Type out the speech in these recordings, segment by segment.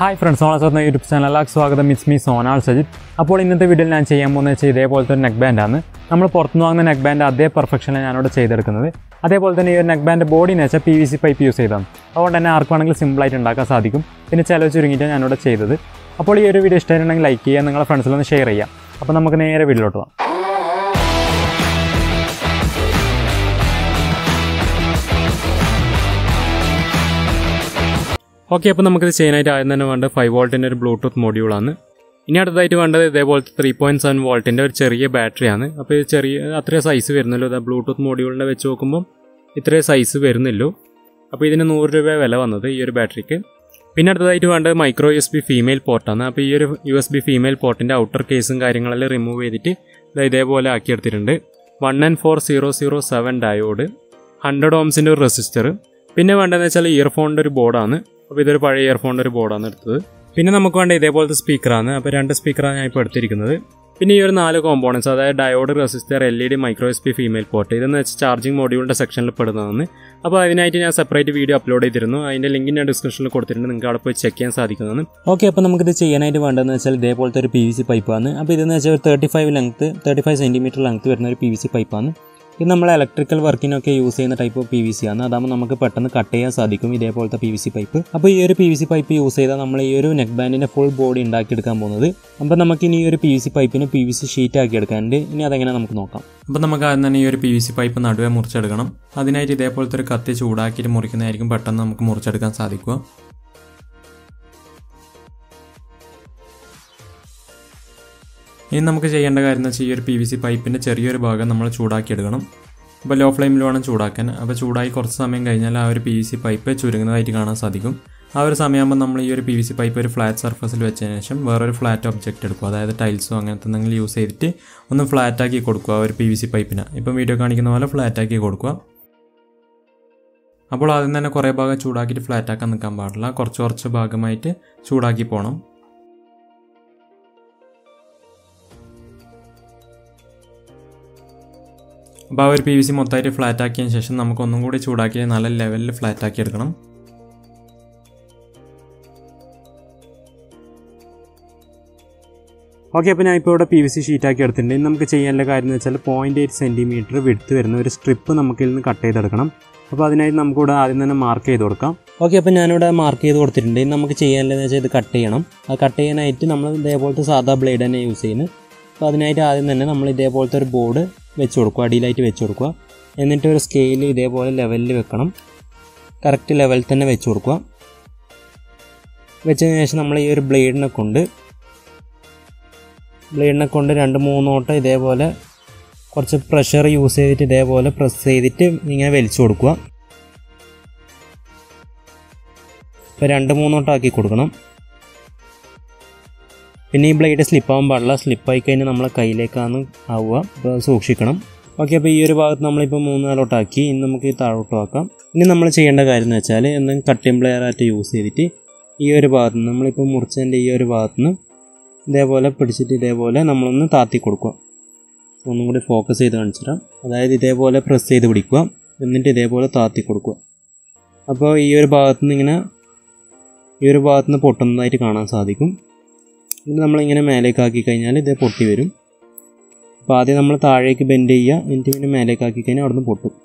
hi friends ഓണസ് എന്ന YouTube ചാനലിലേക്ക് സ്വാഗതം ഇറ്റ്സ് മീ സോനാൽ സജിത് അപ്പോൾ ഇന്നത്തെ വീഡിയോയിൽ ഞാൻ ചെയ്യാൻ പോകുന്നത് വെച്ചാൽ ഇതേപോലത്തെ ഒരു നെക്ക് ബാൻഡാണ് നമ്മൾ പുറത്തുനിന്ന് വാങ്ങുന്ന നെക്ക് ബാൻഡ് അതേ പെർഫെക്ഷനാണ് ഞാനിവിടെ ചെയ്തെടുക്കുന്നത് അതേപോലെ തന്നെ ഈ ഒരു നെക്ക് ബാൻഡ് ബോഡി എന്ന് വെച്ചാൽ P V C pipe use ചെയ്താണ് അതുകൊണ്ട് തന്നെ ആർക്ക് വേണമെങ്കിലും സിമ്പിളായിട്ട് ഉണ്ടാക്കാൻ സാധിക്കും പിന്നെ ചിലവ് ചുരുങ്ങിയിട്ടാണ് ഞാനിവിടെ ചെയ്തത് അപ്പോൾ ഈ ഒരു വീഡിയോ ഇഷ്ടമായിട്ടുണ്ടെങ്കിൽ ലൈക്ക് ചെയ്യുക നിങ്ങളുടെ ഫ്രണ്ട്സിലൊന്ന് ഷെയർ ചെയ്യാം അപ്പോൾ നമുക്ക് നേരെ വീഡിയോട്ട് പോകാം ഓക്കെ അപ്പോൾ നമുക്കിത് ചെയ്യാനായിട്ട് ആദ്യം തന്നെ വേണ്ടത് ഫൈവ് വോൾട്ടിൻ്റെ ഒരു ബ്ലൂടൂത്ത് മൊഡ്യൂളാണ് ഇനി അടുത്തതായിട്ട് വേണ്ടത് ഇതേപോലത്തെ ത്രീ പോയിൻറ്റ് സെവൻ വോൾട്ടിൻ്റെ ഒരു ചെറിയ ബാറ്ററിയാണ് അപ്പോൾ ഇത് ചെറിയ അത്രയും സൈസ് വരുന്നല്ലോ ഇത് ബ്ലൂടൂത്ത് മൊഡ്യൂളിൻ്റെ വെച്ച് നോക്കുമ്പോൾ ഇത്രയും സൈസ് വരുന്നില്ലോ അപ്പോൾ ഇതിന് നൂറ് രൂപ വില വന്നത് ഈ ഒരു ബാറ്ററിക്ക് പിന്നെ അടുത്തതായിട്ട് വേണ്ടത് micro U S B female പോർട്ടാണ് അപ്പോൾ ഈ ഒരു യു എസ് ബി ഫീമെയിൽ പോർട്ടിൻ്റെ ഔട്ടർ കേസും കാര്യങ്ങളെല്ലാം റിമൂവ് ചെയ്തിട്ട് ദാ ഇതേപോലെ ആക്കിയെടുത്തിട്ടുണ്ട് one N four zero zero seven diode hundred ഓംസിൻ്റെ ഒരു റെസിസ്റ്റർ പിന്നെ വേണ്ടതെന്ന് വെച്ചാൽ ഇയർഫോണിൻ്റെ ഒരു ബോർഡാണ് അപ്പോൾ ഇതൊരു പഴയ ഇയർഫോണിൻ്റെ ഒരു ബോർഡാണ് എടുത്തത് പിന്നെ നമുക്ക് വേണ്ട ഇതേപോലത്തെ സ്പീക്കറാണ് അപ്പോൾ രണ്ട് സ്പീക്കറാണ് ഞാൻ ഇപ്പോൾ എടുത്തിരിക്കുന്നത് പിന്നെ ഈ ഒരു നാല് കോമ്പോണൻസ് അതായത് diode resistor L E D micro S P female port ഇതെന്ന് വെച്ചാൽ ചാർജിങ് മൊഡ്യൂളിൻ്റെ സെക്ഷനിൽ പെടുന്നതാണ് അപ്പോൾ അതിനായിട്ട് ഞാൻ സെപ്പറേറ്റ് വീഡിയോ അപ്ലോഡ് ചെയ്തിരുന്നു അതിൻ്റെ ലിങ്ക് ഞാൻ ഡിസ്ക്രിപ്ഷനിൽ കൊടുത്തിട്ടുണ്ട് നിങ്ങൾക്ക് അവിടെ പോയി ചെക്ക് ചെയ്യാൻ സാധിക്കുന്നതാണ് ഓക്കെ അപ്പോൾ നമുക്കിത് ചെയ്യാനായിട്ട് വേണ്ടതെന്ന് വെച്ചാൽ ഇതേപോലത്തെ ഒരു പി വി സി പൈപ്പാണ് അപ്പോൾ ഇതെന്ന് വെച്ചാൽ ഒരു thirty five length thirty five centimetre length വരുന്ന ഒരു പി വി സി പൈപ്പാണ് ഇത് നമ്മൾ ഇലക്ട്രിക്കൽ വർക്കിനൊക്കെ യൂസ് ചെയ്യുന്ന type of P V C ആണ് അതാകുമ്പോൾ നമുക്ക് പെട്ടെന്ന് കട്ട് ചെയ്യാൻ സാധിക്കും ഇതേപോലത്തെ പി വി സി പൈപ്പ് അപ്പോൾ ഈ ഒരു P V C pipe use ചെയ്താൽ നമ്മൾ ഈ ഒരു നെക്ക് ബാൻഡിൻ്റെ ഫുൾ ബോഡി ഉണ്ടാക്കിയെടുക്കാൻ പോകുന്നത് അപ്പോൾ നമുക്ക് ഇനി ഈ ഒരു പി വി സി പൈപ്പിന് പി വി സി ഷീറ്റ് ആക്കി എടുക്കാനുണ്ട് ഇനി അതെങ്ങനെ നമുക്ക് നോക്കാം അപ്പോൾ നമുക്ക് ആദ്യം തന്നെ ഈ ഒരു പി വി സി പൈപ്പ് നടുവേ മുറിച്ചെടുക്കണം അതിനായിട്ട് ഇതേപോലത്തെ ഒരു കത്തി ചൂടാക്കിയിട്ട് മുറിക്കുന്നതായിരിക്കും പെട്ടെന്ന് നമുക്ക് മുറിച്ചെടുക്കാൻ സാധിക്കുക ഇനി നമുക്ക് ചെയ്യേണ്ട കാര്യം എന്ന് വെച്ചാൽ ഈ ഒരു പി വി സി പൈപ്പിൻ്റെ ചെറിയൊരു ഭാഗം നമ്മൾ ചൂടാക്കിയെടുക്കണം അപ്പോൾ ലോ ഫ്ലെയിമിൽ വേണം ചൂടാക്കാൻ അപ്പോൾ ചൂടായി കുറച്ച് സമയം കഴിഞ്ഞാൽ ആ ഒരു പി വി സി പൈപ്പ് ചുരുങ്ങുന്നതായിട്ട് കാണാൻ സാധിക്കും ആ ഒരു സമയമാകുമ്പോൾ നമ്മൾ ഈ ഒരു പി വി സി പൈപ്പ് ഒരു ഫ്ലാറ്റ് സർഫസിൽ വെച്ചതിന് ശേഷം വേറൊരു ഫ്ലാറ്റ് ഒബ്ജക്റ്റ് എടുക്കുക അതായത് ടൈൽസോ അങ്ങനത്തെ എന്തെങ്കിലും യൂസ് ചെയ്തിട്ട് ഒന്ന് ഫ്ലാറ്റ് ആക്കി കൊടുക്കുക ആ ഒരു പി വി സി പൈപ്പിന് ഇപ്പം വീഡിയോ കാണിക്കുന്ന പോലെ ഫ്ലാറ്റ് ആക്കി കൊടുക്കുക അപ്പോൾ ആദ്യം തന്നെ കുറേ ഭാഗം ചൂടാക്കിയിട്ട് ഫ്ലാറ്റ് ആക്കാൻ നിൽക്കാൻ പാടില്ല കുറച്ച് കുറച്ച് ഭാഗമായിട്ട് ചൂടാക്കി പോകണം അപ്പോൾ ആ ഒരു പി വി സി മൊത്തമായിട്ട് ഫ്ലാറ്റ് ആക്കിയതിന് ശേഷം നമുക്ക് ഒന്നും കൂടി ചൂടാക്കി നല്ല ലെവലിൽ ഫ്ലാറ്റ് ആക്കി എടുക്കണം ഓക്കെ അപ്പോൾ ഞാൻ ഇപ്പോൾ ഇവിടെ പി വി സി ഷീറ്റാക്കി എടുത്തിട്ടുണ്ട് ഇനി നമുക്ക് ചെയ്യാനുള്ള കാര്യം എന്ന് വെച്ചാൽ പോയിൻറ്റ് എയ്റ്റ് സെൻറ്റിമീറ്റർ വിടുത്ത് വരുന്ന ഒരു സ്ട്രിപ്പ് നമുക്ക് ഇതിൽ നിന്ന് കട്ട് ചെയ്തെടുക്കണം അപ്പോൾ അതിനായിട്ട് നമുക്കിവിടെ ആദ്യം തന്നെ മാർക്ക് ചെയ്ത് കൊടുക്കാം ഓക്കെ അപ്പോൾ ഞാനിവിടെ മാർക്ക് ചെയ്ത് കൊടുത്തിട്ടുണ്ട് ഇനി നമുക്ക് ചെയ്യാനുള്ളതെന്ന് വെച്ചാൽ ഇത് കട്ട് ചെയ്യണം അത് കട്ട് ചെയ്യാനായിട്ട് നമ്മൾ ഇതേപോലത്തെ സാധാ ബ്ലേഡ് തന്നെ യൂസ് ചെയ്യുന്നത് അപ്പോൾ അതിനായിട്ട് ആദ്യം തന്നെ നമ്മൾ ഇതേപോലത്തെ ഒരു ബോർഡ് വെച്ച് കൊടുക്കുക അടിയിലായിട്ട് വെച്ച് കൊടുക്കുക എന്നിട്ട് ഒരു സ്കെയിൽ ഇതേപോലെ ലെവലിൽ വെക്കണം കറക്റ്റ് ലെവലിൽ തന്നെ വെച്ച് കൊടുക്കുക വെച്ചതിന് ശേഷം നമ്മൾ ഈ ഒരു ബ്ലേഡിനെ കൊണ്ട് ബ്ലേഡിനെ കൊണ്ട് രണ്ട് മൂന്നോട്ടം ഇതേപോലെ കുറച്ച് പ്രഷർ യൂസ് ചെയ്തിട്ട് ഇതേപോലെ പ്രസ് ചെയ്തിട്ട് ഇങ്ങനെ വലിച്ചു കൊടുക്കുക ഇപ്പോൾ രണ്ട് മൂന്നോട്ടം ആക്കി കൊടുക്കണം പിന്നെ ഈ ബ്ലേഡ് സ്ലിപ്പാകാൻ പാടില്ല സ്ലിപ്പായി കഴിഞ്ഞാൽ നമ്മളെ കയ്യിലേക്കാണ് ആവുക അപ്പോൾ സൂക്ഷിക്കണം ഓക്കെ അപ്പോൾ ഈ ഒരു ഭാഗത്ത് നമ്മളിപ്പോൾ മൂന്ന് നാലോട്ടാക്കി ഇനി നമുക്ക് ഈ താഴോട്ട് ആക്കാം ഇനി നമ്മൾ ചെയ്യേണ്ട കാര്യം എന്ന് വെച്ചാൽ എന്തെങ്കിലും കട്ടിംഗ് പ്ലെയറായിട്ട് യൂസ് ചെയ്തിട്ട് ഈ ഒരു ഭാഗത്ത് നിന്ന് നമ്മളിപ്പോൾ മുറിച്ചതിൻ്റെ ഈ ഒരു ഭാഗത്ത് നിന്ന് ഇതേപോലെ പിടിച്ചിട്ട് ഇതേപോലെ നമ്മളൊന്ന് താത്തി കൊടുക്കുക ഒന്നും കൂടി ഫോക്കസ് ചെയ്ത് കാണിച്ചുതരാം അതായത് ഇതേപോലെ പ്രസ് ചെയ്ത് പിടിക്കുക എന്നിട്ട് ഇതേപോലെ താത്തി കൊടുക്കുക അപ്പോൾ ഈ ഒരു ഭാഗത്ത് നിന്ന് ഇങ്ങനെ ഈ ഒരു ഭാഗത്ത് നിന്ന് പൊട്ടുന്നതായിട്ട് കാണാൻ സാധിക്കും ഇത് നമ്മളിങ്ങനെ മേലേക്ക് ആക്കി കഴിഞ്ഞാൽ ഇത് പൊട്ടി വരും അപ്പോൾ ആദ്യം നമ്മൾ താഴേക്ക് ബെൻഡ് ചെയ്യുക എന്നിട്ട് ഇങ്ങനെ മേലേക്ക് ആക്കി കഴിഞ്ഞാൽ അവിടുന്ന് പൊട്ടും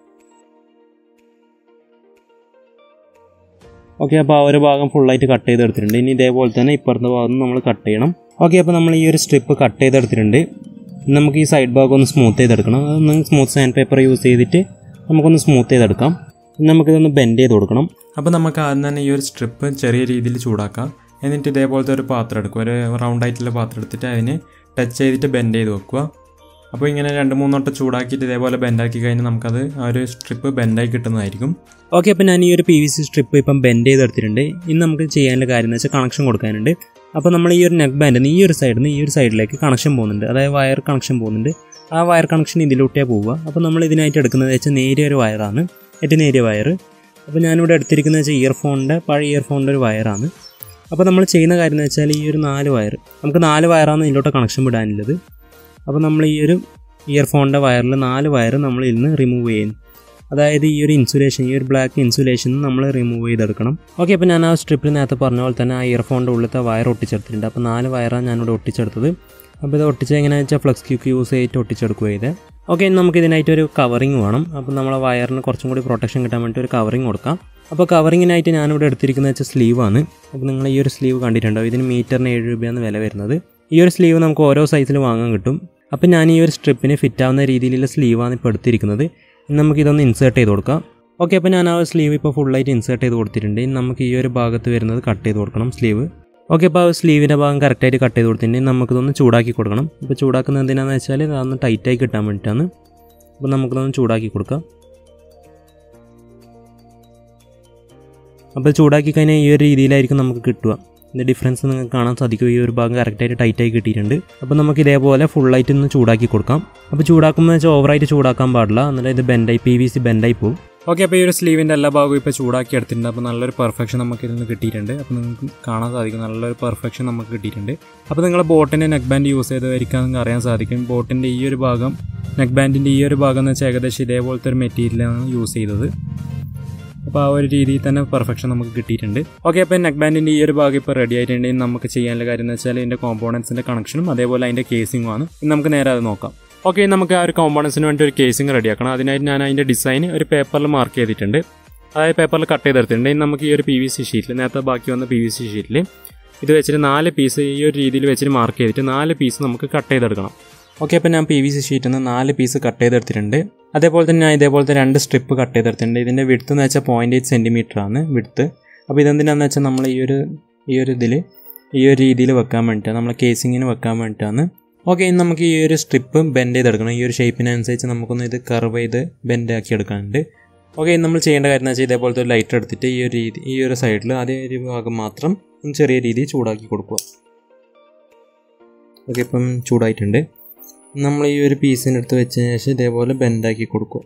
ഓക്കെ അപ്പോൾ ആ ഒരു ഭാഗം ഫുള്ളായിട്ട് കട്ട് ചെയ്തെടുത്തിട്ടുണ്ട് ഇനി ഇതേപോലെ തന്നെ ഇപ്പുറത്തെ ഭാഗം നമ്മൾ കട്ട് ചെയ്യണം ഓക്കെ അപ്പോൾ നമ്മൾ ഈ ഒരു സ്ട്രിപ്പ് കട്ട് ചെയ്തെടുത്തിട്ടുണ്ട് നമുക്ക് ഈ സൈഡ് ഭാഗം ഒന്ന് സ്മൂത്ത് ചെയ്തെടുക്കണം അതൊന്ന് സ്മൂത്ത് സാൻഡ് പേപ്പർ യൂസ് ചെയ്തിട്ട് നമുക്കൊന്ന് സ്മൂത്ത് ചെയ്തെടുക്കാം നമുക്കിതൊന്ന് ബെൻഡ് ചെയ്ത് കൊടുക്കണം അപ്പോൾ നമുക്ക് ആദ്യം തന്നെ ഈ ഒരു സ്ട്രിപ്പ് ചെറിയ രീതിയിൽ ചൂടാക്കാം എന്നിട്ട് ഇതേപോലത്തെ ഒരു പാത്രം എടുക്കുക ഒരു റൗണ്ട് ആയിട്ടുള്ള പാത്രം എടുത്തിട്ട് അതിന് ടച്ച് ചെയ്തിട്ട് ബെൻഡ് ചെയ്ത് വെക്കുക അപ്പോൾ ഇങ്ങനെ രണ്ട് മൂന്നോട്ടം ചൂടാക്കിയിട്ട് ഇതേപോലെ ബെൻഡാക്കി കഴിഞ്ഞാൽ നമുക്കത് ആ ഒരു സ്ട്രിപ്പ് ബെൻഡായി കിട്ടുന്നതായിരിക്കും ഓക്കെ അപ്പോൾ ഞാൻ ഈ ഒരു പി വി സി സ്ട്രിപ്പ് ഇപ്പം ബെൻഡ് ചെയ്തെടുത്തിട്ടുണ്ട് ഇനി നമുക്ക് ചെയ്യാനുള്ള കാര്യം എന്ന് വെച്ചാൽ കണക്ഷൻ കൊടുക്കാനുണ്ട് അപ്പോൾ നമ്മൾ ഈ ഒരു നെക്ക് ബാൻഡിൽ നിന്ന് ഈ ഒരു സൈഡിൽ നിന്ന് ഈ ഒരു സൈഡിലേക്ക് കണക്ഷൻ പോകുന്നുണ്ട് അതായത് വയർ കണക്ഷൻ പോകുന്നുണ്ട് ആ വയർ കണക്ഷൻ ഇതിലൂട്ടേ പോവുക അപ്പോൾ നമ്മൾ ഇതിനായിട്ട് എടുക്കുന്നത് വെച്ചാൽ നേരിയ ഒരു വയറാണ് ഏറ്റവും നേരിയ വയർ അപ്പോൾ ഞാനിവിടെ എടുത്തിരിക്കുന്നത് വെച്ചാൽ ഇയർഫോണിൻ്റെ പഴയ ഇയർഫോണിൻ്റെ ഒരു വയറാണ് അപ്പോൾ നമ്മൾ ചെയ്യുന്ന കാര്യം എന്ന് വെച്ചാൽ ഈ ഒരു നാല് വയർ നമുക്ക് നാല് വയറാണ് ഇതിലോട്ട് കണക്ഷൻ വിടാനുള്ളത് അപ്പോൾ നമ്മൾ ഈ ഒരു ഇയർഫോണിൻ്റെ വയറിൽ നാല് വയർ നമ്മൾ ഇതിൽ നിന്ന് റിമൂവ് ചെയ്യും അതായത് ഈ ഒരു ഇൻസുലേഷൻ ഈ ഒരു ബ്ലാക്ക് ഇൻസുലേഷൻ നമ്മൾ റിമൂവ് ചെയ്തെടുക്കണം ഓക്കെ അപ്പോൾ ഞാൻ ആ സ്ട്രിപ്പിൽ നേരത്തെ പറഞ്ഞ പോലെ തന്നെ ആ ഇയർഫോണിൻ്റെ ഉള്ളിലത്തെ വയർ ഒട്ടിച്ചെടുത്തിട്ടുണ്ട് അപ്പോൾ നാല് വയറാണ് ഞാനിവിടെ ഒട്ടിച്ചെടുത്തത് അപ്പോൾ ഇത് ഒട്ടിച്ച് എങ്ങനെയാണെന്ന് വെച്ചാൽ ഫ്ലക്സ് ക്യൂക്ക് യൂസ് ചെയ്തിട്ട് ഒട്ടിച്ചെടുക്കുക ഇത് ഓക്കെ ഇനി നമുക്ക് ഇതിനായിട്ട് ഒരു കവറിങ് വേണം അപ്പോൾ നമ്മളെ വയറിന് കുറച്ചും കൂടി പ്രൊട്ടക്ഷൻ കിട്ടാൻ വേണ്ടി ഒരു കവറിങ് കൊടുക്കാം അപ്പോൾ കവറിങ്ങിനായിട്ട് ഞാനിവിടെ എടുത്തിരിക്കുന്നത് വെച്ചാൽ സ്ലീവാണ് അപ്പോൾ നിങ്ങൾ ഈ ഒരു സ്ലീവ് കണ്ടിട്ടുണ്ടോ ഇതിന് മീറ്ററിന് ഏഴ് രൂപയാണ് വില വരുന്നത് ഈ ഒരു സ്ലീവ് നമുക്ക് ഓരോ സൈസിൽ വാങ്ങാൻ കിട്ടും അപ്പോൾ ഞാൻ ഈ ഒരു സ്ട്രിപ്പിന് ഫിറ്റ് ആവുന്ന രീതിയിലുള്ള സ്ലീവാണ് ഇപ്പോൾ എടുത്തിരിക്കുന്നത് ഇനി നമുക്ക് ഇതൊന്ന് ഇൻസേർട്ട് ചെയ്ത് കൊടുക്കാം ഓക്കെ അപ്പോൾ ഞാൻ ആ സ്ലീവ് ഇപ്പോൾ ഫുള്ളായിട്ട് ഇൻസേർട്ട് ചെയ്ത് കൊടുത്തിട്ടുണ്ട് ഇനി നമുക്ക് ഈ ഒരു ഭാഗത്ത് വരുന്നത് കട്ട് ചെയ്ത് കൊടുക്കണം സ്ലീവ് ഓക്കെ അപ്പോൾ ആ സ്ലീവിൻ്റെ ഭാഗം കറക്റ്റായിട്ട് കട്ട് ചെയ്ത് കൊടുത്തിട്ടുണ്ടെങ്കിൽ നമുക്കിതൊന്ന് ചൂടാക്കി കൊടുക്കണം ഇപ്പോൾ ചൂടാക്കുന്നത് എന്തിനാണെന്ന് വെച്ചാൽ അതൊന്ന് ടൈറ്റായി കിട്ടാൻ വേണ്ടിയിട്ടാണ് അപ്പോൾ നമുക്കിതൊന്ന് ചൂടാക്കി കൊടുക്കാം അപ്പോൾ ചൂടാക്കി കഴിഞ്ഞാൽ ഈ ഒരു രീതിയിലായിരിക്കും നമുക്ക് കിട്ടുക ഇതിൻ്റെ ഡിഫറൻസ് നിങ്ങൾക്ക് കാണാൻ സാധിക്കും ഈ ഒരു ഭാഗം കറക്റ്റായിട്ട് ടൈറ്റായി കിട്ടിയിട്ടുണ്ട് അപ്പോൾ നമുക്ക് ഇതേപോലെ ഫുള്ളായിട്ട് ഒന്ന് ചൂടാക്കി കൊടുക്കാം അപ്പോൾ ചൂടാക്കുമ്പോൾ വെച്ചാൽ ഓവറായിട്ട് ചൂടാക്കാൻ പാടില്ല എന്നിട്ട് ഇത് ബെൻഡായി പി വി സി ബെൻഡായി പോകും ഓക്കെ അപ്പോൾ ഈ ഒരു സ്ലീവിൻ്റെ എല്ലാ ഭാഗവും ഇപ്പോൾ ചൂടാക്കി എടുത്തിട്ടുണ്ട് അപ്പോൾ നല്ലൊരു പെർഫെക്ഷൻ നമുക്ക് ഇതിൽ നിന്ന് കിട്ടിയിട്ടുണ്ട് അപ്പോൾ നിങ്ങൾക്ക് കാണാൻ സാധിക്കും നല്ലൊരു പെർഫെക്ഷൻ നമുക്ക് കിട്ടിയിട്ടുണ്ട് അപ്പോൾ നിങ്ങൾ ബോട്ടിൻ്റെ നെക്ക് ബാൻഡ് യൂസ് ചെയ്തതായിരിക്കും നിങ്ങൾക്ക് അറിയാൻ സാധിക്കും ബോട്ടിൻ്റെ ഈ ഒരു ഭാഗം നെക്ക് ബാൻഡിൻ്റെ ഈ ഒരു ഭാഗം എന്ന് വെച്ചാൽ ഏകദേശം ഇതേപോലത്തെ ഒരു മെറ്റീരിയലാണ് യൂസ് ചെയ്തത് അപ്പോൾ ആ ഒരു രീതിയിൽ തന്നെ പെർഫെക്ഷൻ നമുക്ക് കിട്ടിയിട്ടുണ്ട് ഓക്കെ അപ്പോൾ നെക്ക് ബാൻഡിൻ്റെ ഈ ഒരു ഭാഗം ഇപ്പോൾ റെഡി ആയിട്ടുണ്ടെങ്കിൽ നമുക്ക് ചെയ്യാനുള്ള കാര്യം എന്ന് വെച്ചാൽ ഇതിൻ്റെ കോമ്പോണൻസിൻ്റെ കണക്ഷനും അതേപോലെ അതിൻ്റെ കേസിങ്ങുമാണ് ഇനി നമുക്ക് നേരെ അത് നോക്കാം ഓക്കെ നമുക്ക് ആ ഒരു കോമ്പോണൻസിന് വേണ്ടി ഒരു കേസിങ് റെഡിയാക്കണം അതിനായിട്ട് ഞാൻ അതിൻ്റെ ഡിസൈൻ ഒരു പേപ്പറിൽ മാർക്ക് ചെയ്തിട്ടുണ്ട് അതായത് പേപ്പറിൽ കട്ട് ചെയ്തെടുത്തിട്ടുണ്ട് ഇനി നമുക്ക് ഈ ഒരു പി വി സി ഷീറ്റിൽ നേരത്തെ ബാക്കി വന്ന പി വി സി ഷീറ്റിൽ ഇത് വെച്ചിട്ട് നാല് പീസ് ഈ ഒരു രീതിയിൽ വെച്ചിട്ട് മാർക്ക് ചെയ്തിട്ട് നാല് പീസ് നമുക്ക് കട്ട് ചെയ്തെടുക്കണം ഓക്കെ അപ്പോൾ ഞാൻ പി വി സി ഷീറ്റിൽ നിന്ന് നാല് പീസ് കട്ട് ചെയ്തെടുത്തിട്ടുണ്ട് അതേപോലെ തന്നെ ഞാൻ ഇതേപോലത്തെ രണ്ട് സ്ട്രിപ്പ് കട്ട് ചെയ്തെടുത്തിട്ടുണ്ട് ഇതിൻ്റെ വിടുത്ത് എന്ന് വെച്ചാൽ പോയിൻറ്റ് എയ്റ്റ് സെൻറ്റിമീറ്റർ ആണ് വിടുത്ത് അപ്പോൾ ഇതെന്തിനാന്ന് വെച്ചാൽ നമ്മൾ ഈ ഒരു ഈ ഒരു ഇതിൽ ഈ ഒരു രീതിയിൽ വെക്കാൻ വേണ്ടിയിട്ടാണ് നമ്മൾ കേസിങ്ങിന് വെക്കാൻ വേണ്ടിയിട്ടാണ് ഓക്കെ ഇനി നമുക്ക് ഈ ഒരു സ്ട്രിപ്പ് ബെൻഡ് ചെയ്തെടുക്കണം ഈ ഒരു ഷേപ്പിനനുസരിച്ച് നമുക്കൊന്ന് ഇത് കർവ് ചെയ്ത് ബെൻഡ് ആക്കി എടുക്കാനുണ്ട് ഓക്കെ ഇനി നമ്മൾ ചെയ്യേണ്ട കാര്യം എന്ന് വെച്ചാൽ ഇതേപോലത്തെ ഒരു ലൈറ്റർ എടുത്തിട്ട് ഈ ഒരു രീതി ഈ ഒരു സൈഡിൽ അതേ ഒരു ഭാഗം മാത്രം ഒന്ന് ചെറിയ രീതിയിൽ ചൂടാക്കി കൊടുക്കുക ഓക്കെ ഇപ്പം ചൂടായിട്ടുണ്ട് നമ്മൾ ഈ ഒരു പീസിൻ്റെ അടുത്ത് വെച്ചതിന് ശേഷം ഇതേപോലെ ബെൻഡാക്കി കൊടുക്കുക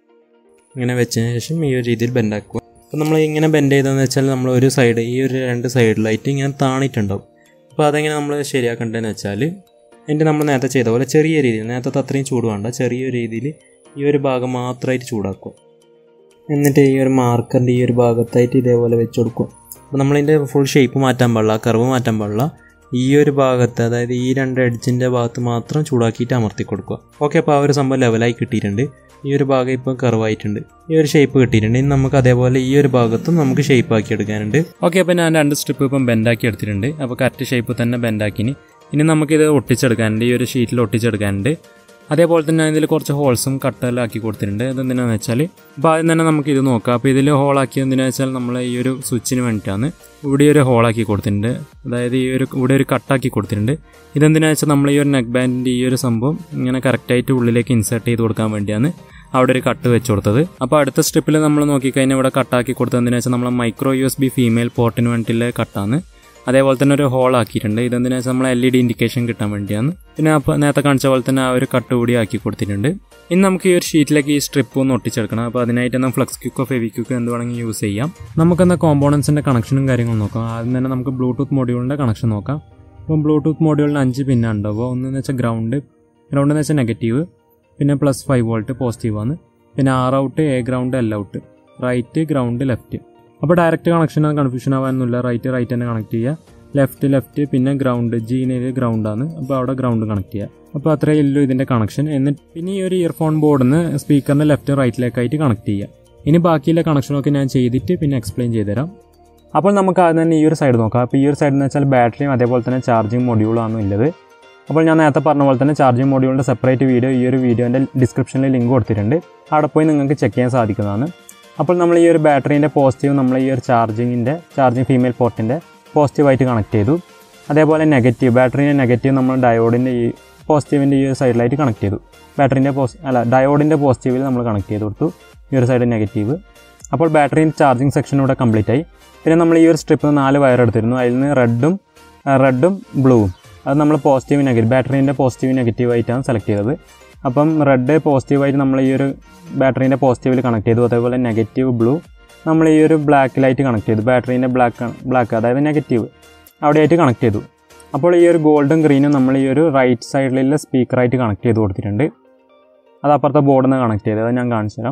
ഇങ്ങനെ വെച്ചതിന് ശേഷം ഈ ഒരു രീതിയിൽ ബെൻഡാക്കുക അപ്പോൾ നമ്മൾ ഇങ്ങനെ ബെൻഡ് ചെയ്തതെന്ന് വെച്ചാൽ നമ്മൾ ഒരു സൈഡ് ഈ ഒരു രണ്ട് സൈഡിലായിട്ട് ഇങ്ങനെ താണിട്ടുണ്ടാവും അപ്പോൾ അതെങ്ങനെ നമ്മൾ ശരിയാക്കേണ്ടതെന്ന് വെച്ചാൽ എൻ്റെ നമ്മൾ നേരത്തെ ചെയ്ത പോലെ ചെറിയ രീതിയിൽ നേരത്തെ അത്രയും ചൂട് വേണ്ട ചെറിയൊരു രീതിയിൽ ഈ ഒരു ഭാഗം മാത്രമായിട്ട് ചൂടാക്കുക എന്നിട്ട് ഈ ഒരു മാർക്കറിൻ്റെ ഈ ഒരു ഭാഗത്തായിട്ട് ഇതേപോലെ വെച്ച് കൊടുക്കുക അപ്പോൾ നമ്മളതിൻ്റെ ഫുൾ ഷേപ്പ് മാറ്റാൻ പാടില്ല കർവ് മാറ്റാൻ പാടില്ല ഈ ഒരു ഭാഗത്ത് അതായത് ഈ രണ്ട് എഡ്ജിൻ്റെ ഭാഗത്ത് മാത്രം ചൂടാക്കിയിട്ട് അമർത്തി കൊടുക്കുക ഓക്കെ അപ്പോൾ ആ ഒരു സംഭവം ലെവലായി കിട്ടിയിട്ടുണ്ട് ഈ ഒരു ഭാഗം ഇപ്പോൾ കർവായിട്ടുണ്ട് ഈ ഒരു ഷേപ്പ് കിട്ടിയിട്ടുണ്ട് ഇനി നമുക്ക് അതേപോലെ ഈ ഒരു ഭാഗത്തും നമുക്ക് ഷേപ്പ് ആക്കി എടുക്കാനുണ്ട് ഓക്കെ അപ്പോൾ ഞാൻ രണ്ട് സ്ട്രിപ്പ് ഇപ്പം ബെൻഡാക്കി എടുത്തിട്ടുണ്ട് അപ്പോൾ കറക്റ്റ് ഷേപ്പ് തന്നെ ബെൻഡാക്കിനി ഇനി നമുക്കിത് ഒട്ടിച്ചെടുക്കാനുണ്ട് ഈ ഒരു ഷീറ്റിൽ ഒട്ടിച്ചെടുക്കാനുണ്ട് അതേപോലെ തന്നെ ഇതിൽ കുറച്ച് ഹോൾസും കട്ടെല്ലാം ആക്കി കൊടുത്തിട്ടുണ്ട് അതെന്തിനാന്ന് വെച്ചാൽ അപ്പോൾ ആദ്യം തന്നെ നമുക്ക് ഇത് നോക്കാം അപ്പോൾ ഇതിൽ ഹോളാക്കി എന്തിനാന്ന് വെച്ചാൽ നമ്മൾ ഈ ഒരു സ്വിച്ചിന് വേണ്ടിയിട്ടാണ് ഇവിടെ ഒരു ഹോളാക്കി കൊടുത്തിട്ടുണ്ട് അതായത് ഈ ഒരു ഇവിടെ ഒരു കട്ടാക്കി കൊടുത്തിട്ടുണ്ട് ഇതെന്തിനാന്ന് വെച്ചാൽ നമ്മൾ ഈ ഒരു നെക്ക് ബാൻഡിൻ്റെ ഈ ഒരു സംഭവം ഇങ്ങനെ കറക്റ്റായിട്ട് ഉള്ളിലേക്ക് ഇൻസേർട്ട് ചെയ്ത് കൊടുക്കാൻ വേണ്ടിയാണ് അവിടെ ഒരു കട്ട് വെച്ച് കൊടുത്തത് അപ്പോൾ അടുത്ത സ്ട്രിപ്പിൽ നമ്മൾ നോക്കിക്കഴിഞ്ഞാൽ ഇവിടെ കട്ടാക്കി കൊടുത്തത് എന്തിനാ വെച്ചാൽ നമ്മൾ micro U S B female പോർട്ടിന് വേണ്ടിയിട്ടുള്ള കട്ടാണ് അതേപോലെ തന്നെ ഒരു ഹോൾ ആക്കിയിട്ടുണ്ട് ഇതെന്തിനാ വെച്ചാൽ നമ്മൾ എൽ ഇ ഡി ഇൻഡിക്കേഷൻ കിട്ടാൻ വേണ്ടിയാണ് പിന്നെ അപ്പോൾ നേരത്തെ കാണിച്ച പോലെ തന്നെ ആ ഒരു കട്ട് കൂടി ആക്കി കൊടുത്തിട്ടുണ്ട് ഇനി നമുക്ക് ഈ ഒരു ഷീറ്റിലേക്ക് ഈ സ്ട്രിപ്പ് ഒന്ന് ഒട്ടിച്ചെടുക്കണം അപ്പോൾ അതിനായിട്ട് നമ്മൾ ഫ്ലക്സ് ക്യൂക്കോ ഫെവി ക്യൂക്കോ എന്ത് വേണമെങ്കിൽ യൂസ് ചെയ്യാം നമുക്കെന്നാൽ കോമ്പോണൻസിൻ്റെ കണക്ഷനും കാര്യങ്ങളും നോക്കാം ആദ്യം തന്നെ നമുക്ക് ബ്ലൂടൂത്ത് മൊഡ്യൂളിൻ്റെ കണക്ഷൻ നോക്കാം അപ്പം ബ്ലൂടൂത്ത് മൊഡ്യൂളിന് അഞ്ച് പിന്നാണ് ഉണ്ടാവുക ഒന്നെന്ന് വെച്ചാൽ ഗ്രൗണ്ട് ഗ്രൗണ്ട് എന്ന് വെച്ചാൽ നെഗറ്റീവ് പിന്നെ പ്ലസ് ഫൈവ് വോൾട്ട് പോസിറ്റീവാണ് പിന്നെ R out A ground L out right ground left അപ്പോൾ ഡയറക്റ്റ് കണക്ഷൻ കൺഫ്യൂഷൻ ആവാനൊന്നുമില്ല റൈറ്റ് റൈറ്റ് തന്നെ കണക്ട് ചെയ്യുക ലെഫ്റ്റ് ലെഫ്റ്റ് പിന്നെ ഗ്രൗണ്ട് ജീനയിൽ ഗ്രൗണ്ടാണ് അപ്പോൾ അവിടെ ഗ്രൗണ്ട് കണക്ട് ചെയ്യുക അപ്പോൾ അത്രയേ ഉള്ളൂ ഇതിൻ്റെ കണക്ഷൻ എന്നിട്ട് പിന്നെ ഈ ഒരു ഇയർഫോൺ ബോർഡിൽ നിന്ന് സ്പീക്കറിൻ്റെ ലെഫ്റ്റ് റൈറ്റിലേക്കായിട്ട് കണക്ട് ചെയ്യുക ഇനി ബാക്കിയുള്ള കണക്ഷനൊക്കെ ഞാൻ ചെയ്തിട്ട് പിന്നെ എക്സ്പ്ലെയിൻ ചെയ്തുതരാം അപ്പോൾ നമുക്ക് ആദ്യം തന്നെ ഈ ഒരു സൈഡ് നോക്കാം അപ്പോൾ ഈ ഒരു സൈഡ് എന്ന് വെച്ചാൽ ബാറ്ററിയും അതേപോലെ തന്നെ ചാർജിങ് മൊഡ്യൂളാണ് ഉള്ളത് അപ്പോൾ ഞാൻ നേരത്തെ പറഞ്ഞ പോലെ തന്നെ ചാർജിങ് മൊഡ്യൂളിൻ്റെ സെപ്പറേറ്റ് വീഡിയോ ഈ ഒരു വീഡിയോൻ്റെ ഡിസ്ക്രിപ്ഷനിൽ ലിങ്ക് കൊടുത്തിട്ടുണ്ട് അവിടെ പോയി നിങ്ങൾക്ക് ചെക്ക് ചെയ്യാൻ സാധിക്കുന്നതാണ് അപ്പോൾ നമ്മൾ ഈ ഒരു ബാറ്ററീൻ്റെ പോസിറ്റീവ് നമ്മൾ ഈ ഒരു ചാർജിങ്ങിൻ്റെ ചാർജിങ് ഫീമെയിൽ പോർട്ടിൻ്റെ പോസിറ്റീവായിട്ട് കണക്ട് ചെയ്തു അതേപോലെ നെഗറ്റീവ് ബാറ്ററീൻ്റെ നെഗറ്റീവ് നമ്മൾ ഡയോഡിൻ്റെ ഈ പോസിറ്റീവിൻ്റെ ഈ ഒരു സൈഡിലായിട്ട് കണക്ട് ചെയ്തു ബാറ്ററീൻ്റെ പോസ് അല്ല ഡയോഡിൻ്റെ പോസിറ്റീവിൽ നമ്മൾ കണക്ട് ചെയ്ത് കൊടുത്തു ഈ ഒരു സൈഡ് നെഗറ്റീവ് അപ്പോൾ ബാറ്ററി ചാർജിങ് സെക്ഷൻ ഇവിടെ കംപ്ലീറ്റ് ആയി പിന്നെ നമ്മൾ ഈ ഒരു സ്ട്രിപ്പ് നാല് വയർ എടുത്തിരുന്നു അതിൽ നിന്ന് റെഡും റെഡും ബ്ലൂവും അത് നമ്മൾ പോസിറ്റീവ് നെഗറ്റീവ് ബാറ്ററീൻ്റെ പോസിറ്റീവ് നെഗറ്റീവ് ആയിട്ടാണ് സെലക്ട് ചെയ്തത് അപ്പം റെഡ് പോസിറ്റീവായിട്ട് നമ്മൾ ഈ ഒരു ബാറ്ററീൻ്റെ പോസിറ്റീവിൽ കണക്ട് ചെയ്തു അതേപോലെ നെഗറ്റീവ് ബ്ലൂ നമ്മൾ ഈ ഒരു ബ്ലാക്കിലായിട്ട് കണക്ട് ചെയ്തു ബാറ്ററീൻ്റെ ബ്ലാക്ക് ബ്ലാക്ക് അതായത് നെഗറ്റീവ് അവിടെയായിട്ട് കണക്ട് ചെയ്തു അപ്പോൾ ഈ ഒരു ഗോൾഡും ഗ്രീനും നമ്മൾ ഈ ഒരു റൈറ്റ് സൈഡിലുള്ള സ്പീക്കറായിട്ട് കണക്ട് ചെയ്ത് കൊടുത്തിട്ടുണ്ട് അത് അപ്പുറത്തെ ബോർഡിൽ നിന്ന് കണക്ട് ചെയ്തത് അത് ഞാൻ കാണിച്ചു തരാം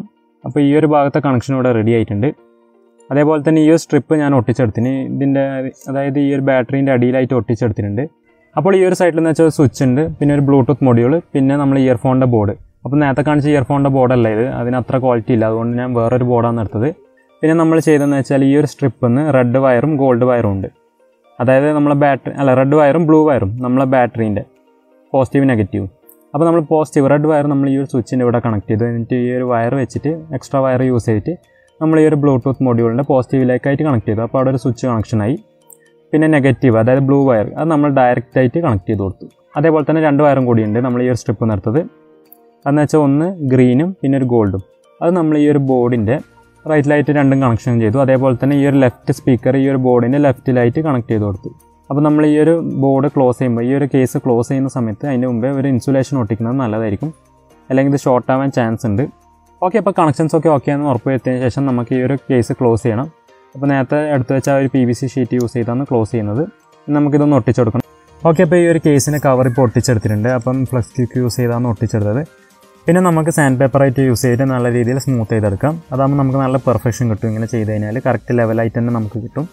അപ്പോൾ ഈ ഒരു ഭാഗത്തെ കണക്ഷൻ ഇവിടെ റെഡി ആയിട്ടുണ്ട് അതേപോലെ തന്നെ ഈ ഒരു സ്ട്രിപ്പ് ഞാൻ ഒട്ടിച്ചെടുത്തിന് ഇതിൻ്റെ അതായത് ഈ ഒരു ബാറ്ററീൻ്റെ അടിയിലായിട്ട് ഒട്ടിച്ചെടുത്തിട്ടുണ്ട് അപ്പോൾ ഈ ഒരു സൈഡിൽ എന്ന് വെച്ചാൽ സ്വിച്ച് ഉണ്ട് പിന്നെ ഒരു ബ്ലൂടൂത്ത് മൊഡ്യൂൾ പിന്നെ നമ്മൾ ഇയർഫോണിൻ്റെ ബോർഡ് അപ്പോൾ നേരത്തെ കാണിച്ച ഇയർഫോണിൻ്റെ ബോർഡല്ല ഇത് അതിന് അത്ര ക്വാളിറ്റി ഇല്ല അതുകൊണ്ട് ഞാൻ വേറൊരു ബോർഡാണ് എടുത്തത് പിന്നെ നമ്മൾ ചെയ്തതെന്ന് വെച്ചാൽ ഈ ഒരു സ്ട്രിപ്പിൽ നിന്ന് റെഡ് വയറും ഗോൾഡ് വയറും ഉണ്ട് അതായത് നമ്മളെ ബാറ്ററി അല്ല റെഡ് വയറും ബ്ലൂ വയറും നമ്മളെ ബാറ്ററീൻ്റെ പോസിറ്റീവ് നെഗറ്റീവ് അപ്പോൾ നമ്മൾ പോസിറ്റീവ് റെഡ് വയർ നമ്മൾ ഈ ഒരു സ്വിച്ചിൻ്റെ ഇവിടെ കണക്ട് ചെയ്തു എന്നിട്ട് ഈ ഒരു വയർ വെച്ചിട്ട് എക്സ്ട്രാ വയർ യൂസ് ചെയ്തിട്ട് നമ്മൾ ഈ ഒരു ബ്ലൂടൂത്ത് മൊഡ്യൂളിൻ്റെ പോസിറ്റീവിലേക്കായിട്ട് കണക്ട് ചെയ്തു അപ്പോൾ അവിടെ ഒരു സ്വിച്ച് കണക്ഷനായി പിന്നെ നെഗറ്റീവ് അതായത് ബ്ലൂ വയർ അത് നമ്മൾ ഡയറക്റ്റ് ആയിട്ട് കണക്ട് ചെയ്ത് കൊടുത്തു അതേപോലെ തന്നെ രണ്ട് വയറും കൂടിയുണ്ട് നമ്മൾ ഈ ഒരു സ്ട്രിപ്പ് നിർത്തത് അതെന്ന് വെച്ചാൽ ഒന്ന് ഗ്രീനും പിന്നെ ഒരു ഗോൾഡും അത് നമ്മൾ ഈ ഒരു ബോർഡിൻ്റെ റൈറ്റിലായിട്ട് രണ്ടും കണക്ഷൻ ചെയ്തു അതേപോലെ തന്നെ ഈ ഒരു ലെഫ്റ്റ് സ്പീക്കർ ഈ ഒരു ബോർഡിൻ്റെ ലെഫ്റ്റിലായിട്ട് കണക്ട് ചെയ്ത് കൊടുത്തു അപ്പോൾ നമ്മൾ ഈ ഒരു ബോർഡ് ക്ലോസ് ചെയ്യുമ്പോൾ ഈ ഒരു കേസ് ക്ലോസ് ചെയ്യുന്ന സമയത്ത് അതിൻ്റെ മുമ്പേ ഒരു ഇൻസുലേഷൻ ഒട്ടിക്കുന്നത് നല്ലതായിരിക്കും അല്ലെങ്കിൽ ഇത് ഷോർട്ട് ആവാൻ ചാൻസ് ഉണ്ട് ഓക്കെ അപ്പോൾ കണക്ഷൻസ് ഒക്കെ ഓക്കെ ആണെന്ന് ഉറപ്പ് വരുത്തിയതിന് ശേഷം നമുക്ക് ഈ ഒരു കേസ് ക്ലോസ് ചെയ്യണം അപ്പോൾ നേരത്തെ എടുത്തു വെച്ച ആ ഒരു P V C sheet use ചെയ്താണ് ക്ലോസ് ചെയ്യുന്നത് ഇനി നമുക്കിതൊന്ന് ഒട്ടിച്ചെടുക്കണം ഓക്കെ അപ്പോൾ ഈ ഒരു കേസിൻ്റെ കവർ ഇപ്പോൾ ഒട്ടിച്ചെടുത്തിട്ടുണ്ട് അപ്പം ഫ്ലക്സ് ക്യൂക്ക് യൂസ് ചെയ്താണ് ഒട്ടിച്ചെടുത്തത് പിന്നെ നമുക്ക് സാൻഡ് പേപ്പറായിട്ട് യൂസ് ചെയ്തിട്ട് നല്ല രീതിയിൽ സ്മൂത്ത് ചെയ്തെടുക്കാം അതാകുമ്പോൾ നമുക്ക് നല്ല പെർഫെക്ഷൻ കിട്ടും ഇങ്ങനെ ചെയ്ത് കഴിഞ്ഞാൽ കറക്റ്റ് ലെവലായിട്ട് തന്നെ നമുക്ക് കിട്ടും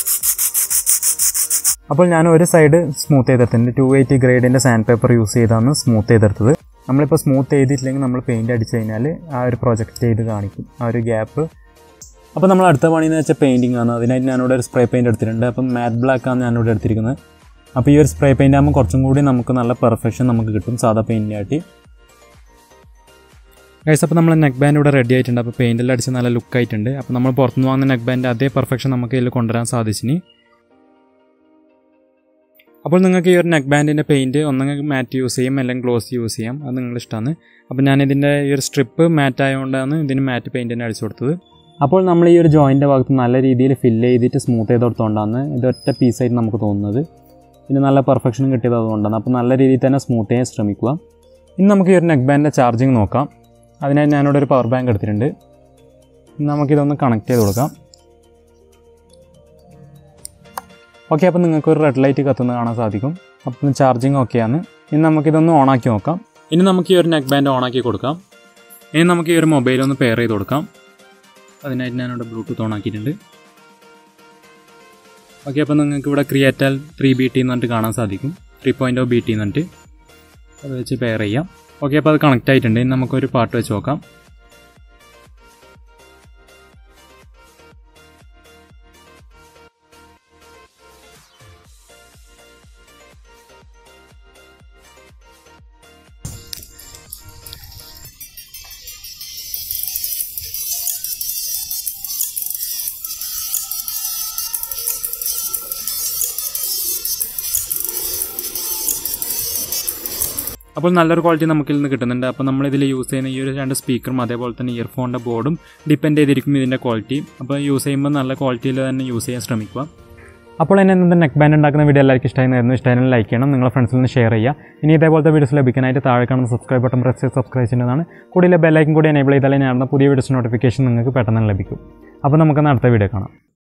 അപ്പോൾ ഞാൻ ഒരു സൈഡ് സ്മൂത്ത് ചെയ്തെടുത്തിട്ടുണ്ട് ടു എയ്റ്റി ഗ്രേഡിൻ്റെ സാൻഡ് പേപ്പർ യൂസ് ചെയ്താണ് സ്മൂത്ത് ചെയ്തെടുത്തത് നമ്മളിപ്പോൾ സ്മൂത്ത് ചെയ്തിട്ടില്ലെങ്കിൽ നമ്മൾ പെയിൻറ്റ് അടിച്ച് കഴിഞ്ഞാൽ ആ ഒരു പ്രൊജക്റ്റ് ചെയ്ത് കാണിക്കും ആ ഒരു ഗ്യാപ്പ് അപ്പോൾ നമ്മൾ അടുത്ത പണി എന്ന് വെച്ചാൽ പെയിൻറ്റിംഗ് ആണ് അതിനായിട്ട് ഞാനിവിടെ ഒരു സ്പ്രേ പെയിൻറ്റ് എടുത്തിട്ടുണ്ട് അപ്പം മാറ്റ് ബ്ലാക്ക് ആണ് ഞാനിവിടെ എടുത്തിരിക്കുന്നത് അപ്പോൾ ഈ ഒരു സ്പ്രേ പെയിൻ്റ് ആകുമ്പോൾ കുറച്ചും കൂടി നമുക്ക് നല്ല പെർഫെക്ഷൻ നമുക്ക് കിട്ടും സാധാ പെയിൻറ്റിനായിട്ട് ഗൈസ് അപ്പോൾ നമ്മൾ നെക്ക് ബാൻഡ് ഇവിടെ റെഡി ആയിട്ടുണ്ട് അപ്പോൾ പെയിൻറ്റെല്ലാം അടിച്ച് നല്ല ലുക്ക് ആയിട്ടുണ്ട് അപ്പോൾ നമ്മൾ പുറത്തുനിന്ന് വാങ്ങുന്ന നെക്ക് ബാൻഡ് അതേ പെർഫെക്ഷൻ നമുക്ക് ഇതിൽ കൊണ്ടുവരാൻ സാധിച്ചിനി അപ്പോൾ നിങ്ങൾക്ക് ഈ ഒരു നെക്ക് ബാൻഡിൻ്റെ പെയിൻറ്റ് ഒന്നെങ്കിൽ മാറ്റ് യൂസ് ചെയ്യും അല്ലെങ്കിൽ ഗ്ലോസ് യൂസ് ചെയ്യാം അത് നിങ്ങളുടെ ഇഷ്ടമാണ് അപ്പോൾ ഞാൻ ഇതിൻ്റെ ഈ ഒരു സ്ട്രിപ്പ് മാറ്റ് ആയതുകൊണ്ടാണ് ഇതിന് മാറ്റ് പെയിൻറ്റ് തന്നെ അടിച്ചു കൊടുത്തത് അപ്പോൾ നമ്മൾ ഈ ഒരു ജോയിൻ്റെ ഭാഗത്ത് നല്ല രീതിയിൽ ഫില്ല് ചെയ്തിട്ട് സ്മൂത്ത് ചെയ്ത് കൊടുത്തുകൊണ്ടാണ് ഇത് ഒറ്റ പീസായിട്ട് നമുക്ക് തോന്നുന്നത് ഇതിന് നല്ല പെർഫെക്ഷൻ കിട്ടിയത് അതുകൊണ്ടാണ് അപ്പോൾ നല്ല രീതിയിൽ തന്നെ സ്മൂത്ത് ചെയ്യാൻ ശ്രമിക്കുക ഇനി നമുക്ക് ഈ ഒരു നെക്ക് ബാൻഡിൻ്റെ ചാർജിങ് നോക്കാം അതിനായി ഞാനിവിടെ ഒരു പവർ ബാങ്ക് എടുത്തിട്ടുണ്ട് ഇനി നമുക്കിതൊന്ന് കണക്ട് ചെയ്ത് കൊടുക്കാം ഓക്കെ അപ്പോൾ നിങ്ങൾക്ക് ഒരു റെഡ് ലൈറ്റ് കത്തുന്നത് കാണാൻ സാധിക്കും അപ്പം ചാർജിങ് ഓക്കെയാണ് ഇനി നമുക്കിതൊന്ന് ഓണാക്കി നോക്കാം ഇനി നമുക്ക് ഈ ഒരു നെക്ക് ബാൻഡ് ഓണാക്കി കൊടുക്കാം ഇനി നമുക്ക് ഈ ഒരു മൊബൈൽ ഒന്ന് പെയർ ചെയ്ത് കൊടുക്കാം അതിനായിട്ട് ഞാനിവിടെ ബ്ലൂടൂത്ത് ഓണാക്കിയിട്ടുണ്ട് ഓക്കെ അപ്പോൾ നിങ്ങൾക്ക് ഇവിടെ ക്രിയേറ്റാൽ ത്രീ ബി ടി എന്ന് പറഞ്ഞിട്ട് കാണാൻ സാധിക്കും three point O B T എന്ന് പറഞ്ഞിട്ട് അത് വെച്ച് പെയർ ചെയ്യാം ഓക്കെ അപ്പോൾ അത് കണക്റ്റ് ആയിട്ടുണ്ട് ഇനി നമുക്കൊരു പാട്ട് വെച്ച് നോക്കാം അപ്പോൾ നല്ലൊരു ക്വാളിറ്റി നമുക്കിൽ നിന്ന് കിട്ടുന്നുണ്ട് അപ്പോൾ നമ്മളിതിൽ യൂസ് ചെയ്യുന്ന ഈ ഒരു രണ്ട് സ്പീക്കറും അതേപോലെ തന്നെ ഇയർഫോണിൻ്റെ ബോർഡും ഡിപ്പെൻഡ് ചെയ്തിരിക്കും ഇതിൻ്റെ ക്വാളിറ്റി അപ്പോൾ യൂസ് ചെയ്യുമ്പോൾ നല്ല ക്വാളിറ്റിയിൽ തന്നെ യൂസ് ചെയ്യാൻ ശ്രമിക്കുക അപ്പോൾ എന്നെ ഇന്നത്തെ നെക്ക് ബാൻഡ് ഉണ്ടാക്കുന്ന വീഡിയോ എല്ലാവർക്കും ഇഷ്ടമായിരുന്നു ഇഷ്ടമായാലും ലൈക്ക് ചെയ്യണം നിങ്ങളുടെ ഫ്രണ്ട്സിൽ നിന്ന് ഷെയർ ചെയ്യുക ഇനി ഇതേപോലത്തെ വീഡിയോസ് ലഭിക്കാനായിട്ട് താഴെ കാണുന്ന സബ്സ്ക്രൈബ് ബട്ടൺ പ്രസ് ചെയ്ത് സബ്സ്ക്രൈബ് ചെയ്യുന്നതാണ് കൂടുതൽ ബെല്ലൈക്കും കൂടി എനേബിൾ ചെയ്താലേ ഞാൻ പുതിയ വീഡിയോസ് നോട്ടിഫിക്കേഷൻ നിങ്ങൾക്ക് പെട്ടെന്ന് ലഭിക്കും അപ്പോൾ നമുക്കൊന്ന് അടുത്ത വീഡിയോ കാണാം